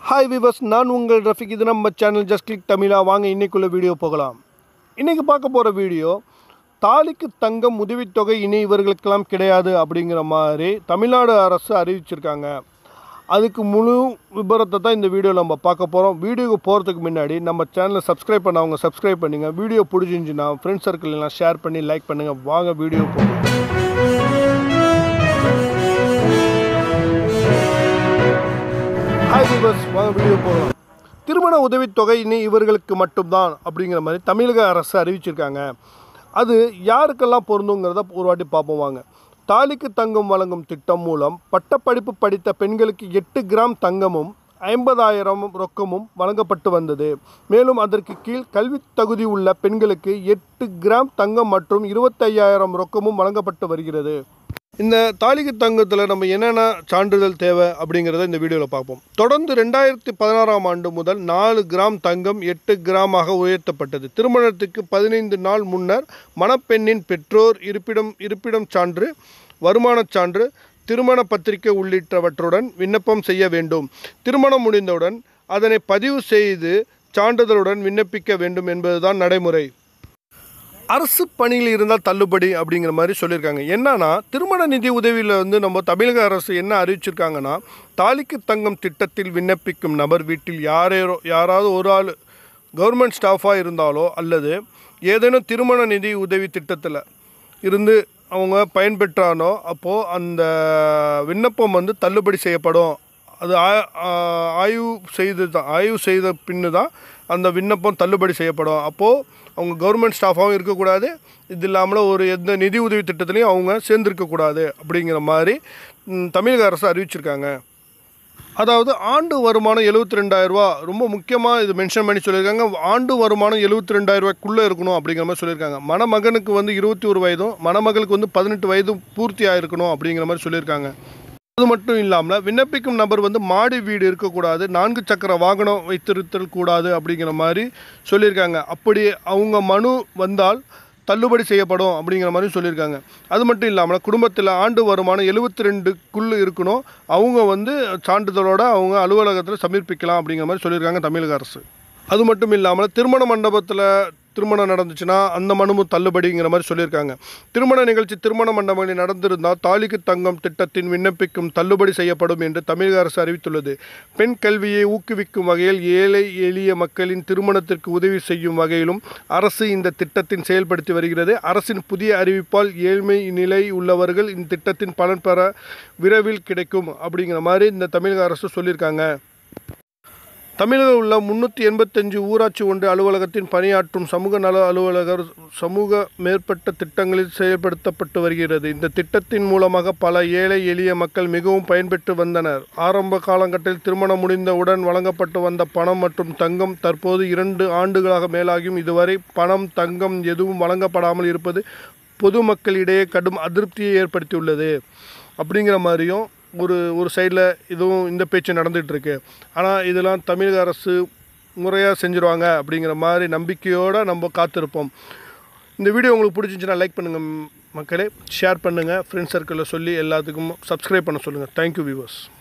hi viewers நான் உங்கள் ரஃபிக் இது நம்ம சேனல் ஜஸ்ட் கிளிக் தமிழா வாங்க இன்னைக்குள்ள வீடியோ போகலாம் இன்றைக்கி பார்க்க போகிற வீடியோ தாலிக்கு தங்கம் உதவித்தொகை இனி இவர்களுக்கெல்லாம் கிடையாது அப்படிங்கிற மாதிரி தமிழ்நாடு அரசு அறிவிச்சிருக்காங்க அதுக்கு முழு விபரத்தை தான் இந்த வீடியோவில் நம்ம பார்க்க போகிறோம் வீடியோக்கு போகிறதுக்கு முன்னாடி நம்ம சேனலை சப்ஸ்கிரைப் பண்ணவங்க சப்ஸ்கிரைப் பண்ணுங்கள் வீடியோ பிடிச்சிருந்துச்சின்னா ஃப்ரெண்ட்ஸ் சர்க்கிள் எல்லாம் ஷேர் பண்ணி லைக் பண்ணுங்கள் வாங்க வீடியோ போகலாம் ஹாய் விவர்ஸ் வாங்க வீடியோ போகலாம் திருமண உதவித்தொகை இனி இவர்களுக்கு மட்டும்தான் அப்படிங்கிற மாதிரி தமிழக அரசு அறிவிச்சிருக்காங்க அது யாருக்கெல்லாம் பொருந்துங்கிறத ஒரு வாட்டி பார்ப்போம் வாங்க தாலிக்கு தங்கம் வழங்கும் திட்டம் மூலம் பட்டப்படிப்பு படித்த பெண்களுக்கு எட்டு கிராம் தங்கமும் ஐம்பதாயிரம் ரொக்கமும் வழங்கப்பட்டு வந்தது மேலும் அதற்கு கீழ் கல்வி தகுதி உள்ள பெண்களுக்கு எட்டு கிராம் தங்கம் மற்றும் இருபத்தையாயிரம் ரொக்கமும் வழங்கப்பட்டு வருகிறது இந்த தாலிக்கு தங்கத்தில் நம்ம என்னென்ன சான்றிதழ் தேவை அப்படிங்கிறத இந்த வீடியோவில் பார்ப்போம் தொடர்ந்து ரெண்டாயிரத்தி பதினாறாம் ஆண்டு முதல் நாலு கிராம் தங்கம் எட்டு கிராமாக உயர்த்தப்பட்டது திருமணத்துக்கு பதினைந்து நாள் முன்னர் மணப்பெண்ணின் பெற்றோர் இருப்பிடம் இருப்பிடம் சான்று வருமானச் சான்று திருமண பத்திரிகை உள்ளிட்டவற்றுடன் விண்ணப்பம் செய்ய வேண்டும் திருமணம் முடிந்தவுடன் அதனை பதிவு செய்து சான்றிதழுடன் விண்ணப்பிக்க வேண்டும் என்பதுதான் நடைமுறை அரசு பணியில் இருந்தால் தள்ளுபடி அப்படிங்கிற மாதிரி சொல்லியிருக்காங்க என்னன்னா திருமண நிதி உதவியில் வந்து நம்ம தமிழக அரசு என்ன அறிவிச்சிருக்காங்கன்னா தாலிக்கு தங்கம் திட்டத்தில் விண்ணப்பிக்கும் நபர் வீட்டில் யாரேரோ யாராவது ஒரு ஆள் கவர்மெண்ட் ஸ்டாஃபாக இருந்தாலோ அல்லது ஏதேனும் திருமண நிதி உதவி திட்டத்தில் இருந்து அவங்க பயன்பெற்றானோ அப்போது அந்த விண்ணப்பம் வந்து தள்ளுபடி செய்யப்படும் அது ஆ- ஆ- ஆய்வு செய்து தான் ஆய்வு செய்த பின்னு தான் அந்த விண்ணப்பம் தள்ளுபடி செய்யப்படும் அப்போது அவங்க கவர்மெண்ட் ஸ்டாஃபாகவும் இருக்கக்கூடாது இது இல்லாமல் ஒரு எந்த நிதி உதவி திட்டத்துலையும் அவங்க சேர்ந்துருக்கக்கூடாது அப்படிங்கிற மாதிரி ம், தமிழக அரசு அறிவிச்சிருக்காங்க அதாவது ஆண்டு வருமானம் எழுபத்தி ரெண்டாயிரரூவா ரொம்ப முக்கியமாக இது மென்ஷன் பண்ணி சொல்லியிருக்காங்க ஆண்டு வருமானம் எழுபத்தி ரெண்டாயிரரூவாக்குள்ளே இருக்கணும் அப்படிங்கிற மாதிரி சொல்லியிருக்காங்க மணமகனுக்கு வந்து இருபத்தி ஒரு வயதும் மணமகளுக்கு வந்து பதினெட்டு வயதும் பூர்த்தி ஆயிருக்கணும் அப்படிங்கிற மாதிரி சொல்லியிருக்காங்க அது மட்டும் இல்லாமல் விண்ணப்பிக்கும் நபர் வந்து மாடி வீடு இருக்கக்கூடாது நான்கு சக்கர வாகனம் வைத்திருத்தல் கூடாது அப்படிங்கிற மாதிரி சொல்லியிருக்காங்க அப்படி அவங்க மனு வந்தால் தள்ளுபடி செய்யப்படும் அப்படிங்கிற மாதிரி சொல்லியிருக்காங்க அது மட்டும் இல்லாமல் குடும்பத்தில் ஆண்டு வருமானம் எழுபத்தி ரெண்டுக்குள்ளே இருக்கணும் அவங்க வந்து சான்றிதழோட அவங்க அலுவலகத்தில் சமர்ப்பிக்கலாம் அப்படிங்கிற மாதிரி சொல்லியிருக்காங்க தமிழக அரசு அது மட்டும் இல்லாமல் திருமண மண்டபத்தில் திருமணம் நடந்துச்சுன்னா அந்த மனுவும் தள்ளுபடிங்கிற மாதிரி சொல்லியிருக்காங்க திருமண நிகழ்ச்சி திருமண மண்டபங்களில் நடந்திருந்தால் தாலிக்கு தங்கம் திட்டத்தின் விண்ணப்பிக்கும் தள்ளுபடி செய்யப்படும் என்று தமிழக அரசு அறிவித்துள்ளது பெண் கல்வியை ஊக்குவிக்கும் வகையில் ஏழை எளிய மக்களின் திருமணத்திற்கு உதவி செய்யும் வகையிலும் அரசு இந்த திட்டத்தின் செயல்படுத்தி வருகிறது அரசின் புதிய அறிவிப்பால் ஏழ்மை நிலை உள்ளவர்கள் இந்த திட்டத்தின் பலன் பெற விரைவில் கிடைக்கும் அப்படிங்கிற மாதிரி இந்த தமிழக அரசு சொல்லியிருக்காங்க தமிழகம் உள்ள முன்னூற்றி எண்பத்தஞ்சு ஊராட்சி ஒன்றிய அலுவலகத்தின் பணியாற்றும் சமூக நல அலுவலகர் சமூக மேற்பட்ட திட்டங்களில் செயல்படுத்தப்பட்டு வருகிறது இந்த திட்டத்தின் மூலமாக பல ஏழை எளிய மக்கள் மிகவும் பயன்பெற்று வந்தனர் ஆரம்ப காலகட்டத்தில் திருமணம் முடிந்தவுடன் வழங்கப்பட்டு வந்த பணம் மற்றும் தங்கம் தற்போது இரண்டு ஆண்டுகளாக மேலாகியும் இதுவரை பணம் தங்கம் எதுவும் வழங்கப்படாமல் இருப்பது பொதுமக்களிடையே கடும் அதிருப்தியை ஏற்படுத்தியுள்ளது அப்படிங்கிற மாதிரியும் ஒரு ஒரு சைடில் இதுவும் இந்த பேச்சு நடந்துகிட்டு இருக்கு ஆனால் இதெல்லாம் தமிழக அரசு முறையாக செஞ்சுருவாங்க அப்படிங்கிற மாதிரி நம்பிக்கையோடு நம்ம காத்திருப்போம் இந்த வீடியோ உங்களுக்கு பிடிச்சிருந்துச்சுன்னா லைக் பண்ணுங்கள் மக்களே ஷேர் பண்ணுங்கள் ஃப்ரெண்ட்ஸ் சர்க்கிளில் சொல்லி எல்லாத்துக்கும் சப்ஸ்கிரைப் பண்ண சொல்லுங்கள் தேங்க்யூ வியூவர்ஸ்